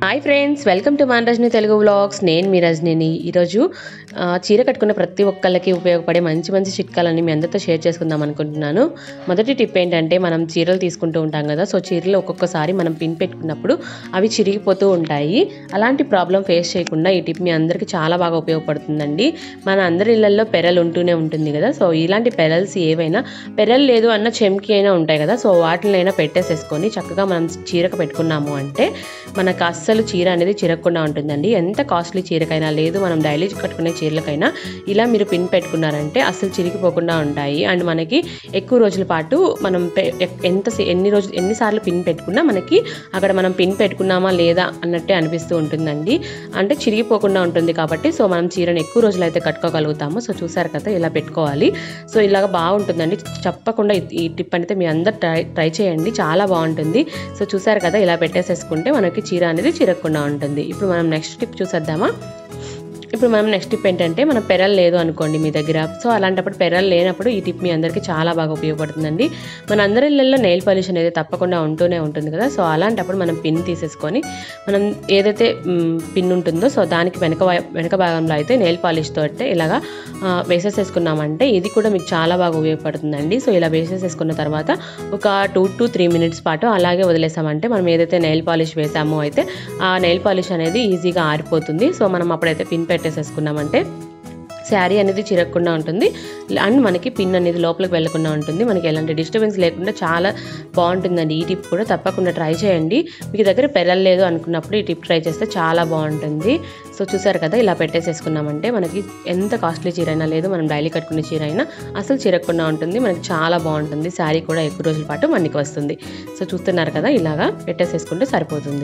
hi friends welcome to మన Rajani Telugu vlogs నేను మీ రజనిని ఈరోజు ఆ, చీర కట్టుకున్న ప్రతి ఒక్కళ్ళకి ఉపయోగపడే మంచి మంచి చిట్కాలని మీ అందరితో షేర్ చేసుకుందాం అనుకుంటున్నాను మొదటి టిప్ ఏంటంటే మనం చీరలు తీసుకుంటూ ఉంటాం కదా సో చీరలు ఒక్కొక్కసారి మనం పిన్ పెట్టుకున్నప్పుడు అవి చిరిగిపోతూ ఉంటాయి అలాంటి ప్రాబ్లం ఫేస్ చేయకుండా ఈ టిప్ మీ అందరికీ చాలా బాగా ఉపయోగపడుతుందండి మన అందరి ఇళ్లలో పెరలు ఉంటూనే ఉంటుంది కదా సో ఇలాంటి పెరల్స్ ఏవైనా పెరలు లేదు అన్న చెంకి అయినా ఉంటాయి కదా సో వాటినైనా పెట్టేసేసుకొని చక్కగా మనం చీరకు పెట్టుకున్నాము అంటే మనకు అస్సలు చీర అనేది చిరగకుండా ఉంటుందండి ఎంత కాస్ట్లీ చీరకైనా లేదు మనం డైలీ కట్టుకునే చీరలకైనా ఇలా మీరు పిన్ పెట్టుకున్నారంటే అస్సలు చిరిగిపోకుండా ఉంటాయి అండ్ మనకి ఎక్కువ రోజుల పాటు మనం పె- ఎ- ఎంత సే- ఎన్ని రోజులు ఎన్నిసార్లు పిన్ పెట్టుకున్నా మనకి అక్కడ మనం పిన్ పెట్టుకున్నామా లేదా అన్నట్టే అనిపిస్తూ ఉంటుందండి అంటే చిరిగిపోకుండా ఉంటుంది కాబట్టి సో మనం చీరను ఎక్కువ రోజులు అయితే కట్టుకోగలుగుతాము సో చూసారు కదా ఇలా పెట్టుకోవాలి సో ఇలాగ బాగుంటుందండి తప్పకుండా ఈ- ఈ టిప్ అయితే మీ అందరు ట్రై ట్రై చేయండి చాలా బాగుంటుంది సో చూసారు కదా ఇలా పెట్టేసేసుకుంటే మనకి చీర అనేది చిరగకుండా ఉంటుంది ఇప్పుడు మనం నెక్స్ట్ టిప్ చూసేద్దామా ఇప్పుడు మనం నెక్స్ట్ టిప్ ఏంటంటే మన పెరల్ లేదు అనుకోండి మీ దగ్గర సో అలాంటప్పుడు పెరల్ లేనప్పుడు ఈ టిప్ మీ అందరికీ చాలా బాగా ఉపయోగపడుతుందండి మన అందరి ఇళ్ళల్లో నెయిల్ పాలిష్ అనేది తప్పకుండా ఉంటూనే ఉంటుంది కదా సో అలాంటప్పుడు మనం పిన్ తీసేసుకొని మనం ఏదైతే మ్, పిన్ ఉంటుందో సో దానికి వెనక వై- వెనక భాగంలో అయితే నెయిల్ పాలిష్తో అయితే ఇలాగా ఆ, వేసేసేసుకున్నామంటే ఇది కూడా మీకు చాలా బాగా ఉపయోగపడుతుందండి సో ఇలా వేసేసేసుకున్న తర్వాత ఒక టూ టు త్రీ మినిట్స్ పాటు అలాగే వదిలేసామంటే మనం ఏదైతే నెయిల్ పాలిష్ వేసామో అయితే ఆ నెయిల్ పాలిష్ అనేది ఈజీగా ఆరిపోతుంది సో మనం అప్పుడైతే పిన్ పెట్టేసేసుకున్నామంటే శారీ అనేది చిరగకుండా ఉంటుంది అండ్ మనకి పిన్ అనేది లోపలికి వెళ్లకుండా ఉంటుంది మనకి ఎలాంటి డిస్టర్బెన్స్ లేకుండా చాలా బాగుంటుందండి ఈ టిప్ కూడా తప్పకుండా ట్రై చేయండి మీకు దగ్గర పెరల్ లేదు అనుకున్నప్పుడు ఈ టిప్ ట్రై చేస్తే చాలా బాగుంటుంది సో చూసారు కదా ఇలా పెట్టేసేసుకున్నామంటే మనకి ఎంత కాస్ట్లీ చీర అయినా లేదు మనం డైలీ కట్టుకునే చీర అయినా అసలు చిరగకుండా ఉంటుంది మనకి చాలా బాగుంటుంది శారీ కూడా ఎక్కువ రోజుల పాటు మనకి వస్తుంది సో చూస్తున్నారు కదా ఇలాగా పెట్టేసేసుకుంటే సరిపోతుంది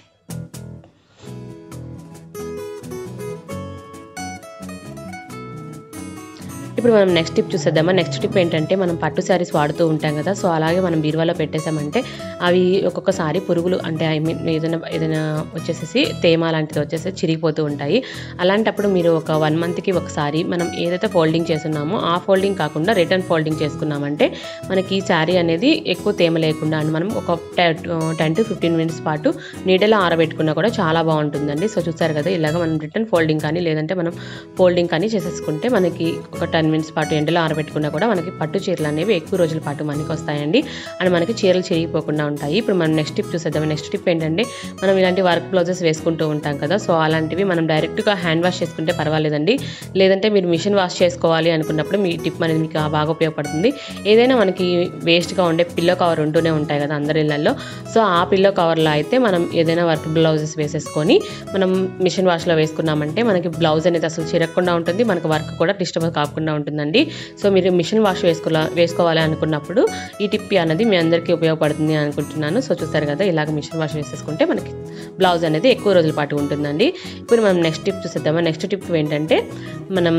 ఇప్పుడు మనం నెక్స్ట్ టిప్ చూసేద్దామా నెక్స్ట్ టిప్ ఏంటంటే మనం పట్టు శారీస్ వాడుతూ ఉంటాం కదా సో అలాగే మనం బీరువాలో పెట్టేసామంటే అవి ఒక్కొక్కసారి పురుగులు అంటే ఐ మీన్ ఏదైనా ఏదైనా వచ్చేసేసి తేమ లాంటిది వచ్చేసి చిరిగిపోతూ ఉంటాయి అలాంటప్పుడు మీరు ఒక వన్ మంత్కి ఒకసారి మనం ఏదైతే ఫోల్డింగ్ చేస్తున్నామో ఆ ఫోల్డింగ్ కాకుండా రిటర్న్ ఫోల్డింగ్ చేసుకున్నామంటే మనకి ఈ శారీ అనేది ఎక్కువ తేమ లేకుండా అండ్ మనం ఒక టెన్ టు ఫిఫ్టీన్ మినిట్స్ పాటు నీడలో ఆరబెట్టుకున్నా కూడా చాలా బాగుంటుందండి సో చూసారు కదా ఇలాగ మనం రిటర్న్ ఫోల్డింగ్ కానీ లేదంటే మనం ఫోల్డింగ్ కానీ చేసేసుకుంటే మనకి ఒక టెన్ మినిట్స్ పాటు ఎండలో ఆరబెట్టుకున్నా కూడా మనకి పట్టు చీరలు అనేవి ఎక్కువ రోజుల పాటు మనకి వస్తాయండి అండ్ మనకి చీరలు చిరిగిపోకుండా ఉంటాయి ఇప్పుడు మనం నెక్స్ట్ టిప్ చూసేద్దాం నెక్స్ట్ టిప్ ఏంటంటే మనం ఇలాంటి వర్క్ బ్లౌజెస్ వేసుకుంటూ ఉంటాం కదా సో అలాంటివి మనం డైరెక్ట్గా హ్యాండ్ వాష్ చేసుకుంటే పర్వాలేదండి లేదంటే మీరు మిషన్ వాష్ చేసుకోవాలి అనుకున్నప్పుడు మీ టిప్ అనేది మీకు బాగా ఉపయోగపడుతుంది ఏదైనా మనకి వేస్ట్గా ఉండే పిల్లో కవర్ ఉంటూనే ఉంటాయి కదా అందరి ఇళ్ళల్లో సో ఆ పిల్లో కవర్లో అయితే మనం ఏదైనా వర్క్ బ్లౌజెస్ వేసేసుకొని మనం మిషన్ వాష్లో వేసుకున్నామంటే మనకి బ్లౌజ్ అనేది అసలు చిరగకుండా ఉంటుంది మనకి వర్క్ కూడా డిస్టర్బ్ కాకుండా ఉంటుందండి సో మీరు మిషన్ వాష్ వేసుకోవాల వేసుకోవాలి అనుకున్నప్పుడు ఈ టిప్ అనేది మీ అందరికీ ఉపయోగపడుతుంది అని అనుకుంటున్నాను సో చూస్తారు కదా ఇలాగ మిషన్ వాష్ వేసేసుకుంటే మనకి బ్లౌజ్ అనేది ఎక్కువ రోజుల పాటు ఉంటుందండి ఇప్పుడు మనం నెక్స్ట్ టిప్ చూసేద్దామా నెక్స్ట్ టిప్ ఏంటంటే మనం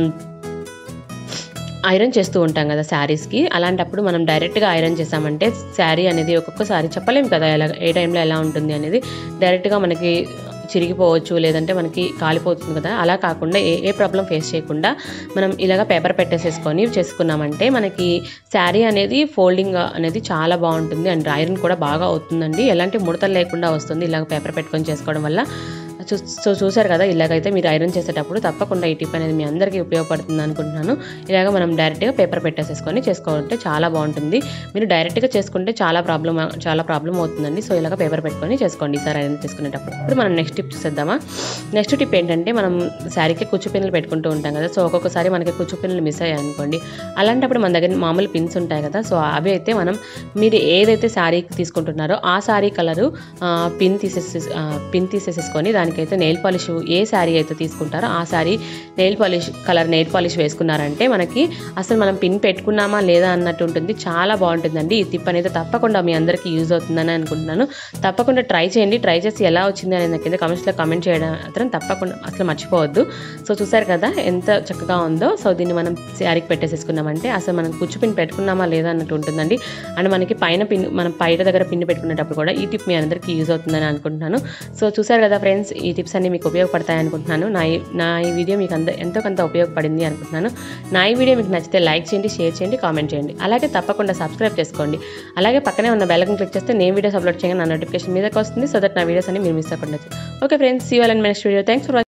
ఐరన్ చేస్తూ ఉంటాం కదా శారీస్కి అలాంటప్పుడు మనం డైరెక్ట్గా ఐరన్ చేసామంటే శారీ అనేది ఒక్కొక్కసారి చెప్పలేం కదా ఎలా ఏ టైంలో ఎలా ఉంటుంది అనేది డైరెక్ట్గా మనకి చిరిగిపోవచ్చు లేదంటే మనకి కాలిపోతుంది కదా అలా కాకుండా ఏ ఏ ప్రాబ్లం ఫేస్ చేయకుండా మనం ఇలాగ పేపర్ పెట్టేసేసుకొని చేసుకున్నామంటే మనకి శారీ అనేది ఫోల్డింగ్ అనేది చాలా బాగుంటుంది అండ్ ఐరన్ కూడా బాగా అవుతుందండి ఎలాంటి ముడతలు లేకుండా వస్తుంది ఇలాగ పేపర్ పెట్టుకొని చేసుకోవడం వల్ల చూ సో చూసారు కదా ఇలాగైతే మీరు ఐరన్ చేసేటప్పుడు తప్పకుండా ఈ టిప్ అనేది మీ అందరికీ ఉపయోగపడుతుంది అనుకుంటున్నాను ఇలాగ మనం డైరెక్ట్గా పేపర్ పెట్టేసేసుకొని చేసుకోవాలంటే చాలా బాగుంటుంది మీరు డైరెక్ట్గా చేసుకుంటే చాలా ప్రాబ్లం చాలా ప్రాబ్లం అవుతుందండి సో ఇలాగ పేపర్ పెట్టుకొని చేసుకోండి ఈసారి ఐరన్ చేసుకునేటప్పుడు ఇప్పుడు మనం నెక్స్ట్ టిప్ చూసేద్దామా నెక్స్ట్ టిప్ ఏంటంటే మనం శారీకి కుచ్చు పిన్నులు పెట్టుకుంటూ ఉంటాం కదా సో ఒక్కొక్కసారి మనకి కుచ్చు పిన్నులు మిస్ అయ్యాయి అనుకోండి అలాంటప్పుడు మన దగ్గర మామూలు పిన్స్ ఉంటాయి కదా సో అవి అయితే మనం మీరు ఏదైతే శారీ తీసుకుంటున్నారో ఆ శారీ కలరు పిన్ తీసేసి ఆ, పిన్ తీసేసేసుకొని దానికైతే నెయిల్ పాలిష్ ఏ శారీ అయితే తీసుకుంటారో ఆ sari nail polish colour nail polish వేసుకున్నారంటే మనకి అసలు మనం పిన్ పెట్టుకున్నామా లేదా అన్నట్టు ఉంటుంది చాలా బాగుంటుందండి ఈ టిప్ అనేది తప్పకుండా మీ అందరికీ యూజ్ అవుతుందని అనుకుంటున్నాను తప్పకుండా ట్రై చేయండి ట్రై చేసి ఎలా వచ్చింది అనేది నాకు కింద కామెంట్స్లో కామెంట్ చేయడం మాత్రం తప్పకుండా అసలు మర్చిపోవద్దు సో చూసారు కదా ఎంత చక్కగా ఉందో సో దీన్ని మనం శారీకి పెట్టేసేసుకున్నామంటే అసలు మనం కుచ్చు పిన్ పెట్టుకున్నామా లేదా అన్నట్టు ఉంటుందండి అండ్ మనకి పైన పిన్ మనం పైన దగ్గర పిన్ పెట్టుకునేటప్పుడు కూడా ఈ టిప్ మీ అందరికీ యూజ్ అవుతుందని అనుకుంటున్నాను సో చూసారు కదా ఫ్రెండ్స్ ఈ టిప్స్ అన్ని మీకు ఉపయోగపడతాయి అనుకుంటున్నాను నా ఈ నా ఈ వీడియో మీకు అంత ఎంతో కొంత ఉపయోగపడింది అనుకుంటున్నాను నా ఈ వీడియో మీకు నచ్చితే లైక్ చేయండి షేర్ చేయండి కామెంట్ చేయండి అలాగే తప్పకుండా సబ్స్క్రైబ్ చేసుకోండి అలాగే పక్కనే ఉన్న బెల్ క్లిక్ చేస్తే నేను వీడియోస్ అప్లోడ్ చేయగా నా నోటిఫికేషన్ మీదకి వస్తుంది సో దట్ నా వీడియోస్ అన్ని మీరు మిస్ అవ్వకుండా ఓకే ఫ్రెండ్స్ సీ వాళ్ళని నెక్స్ట్ వీడియో థ్యాంక్స్ ఫర్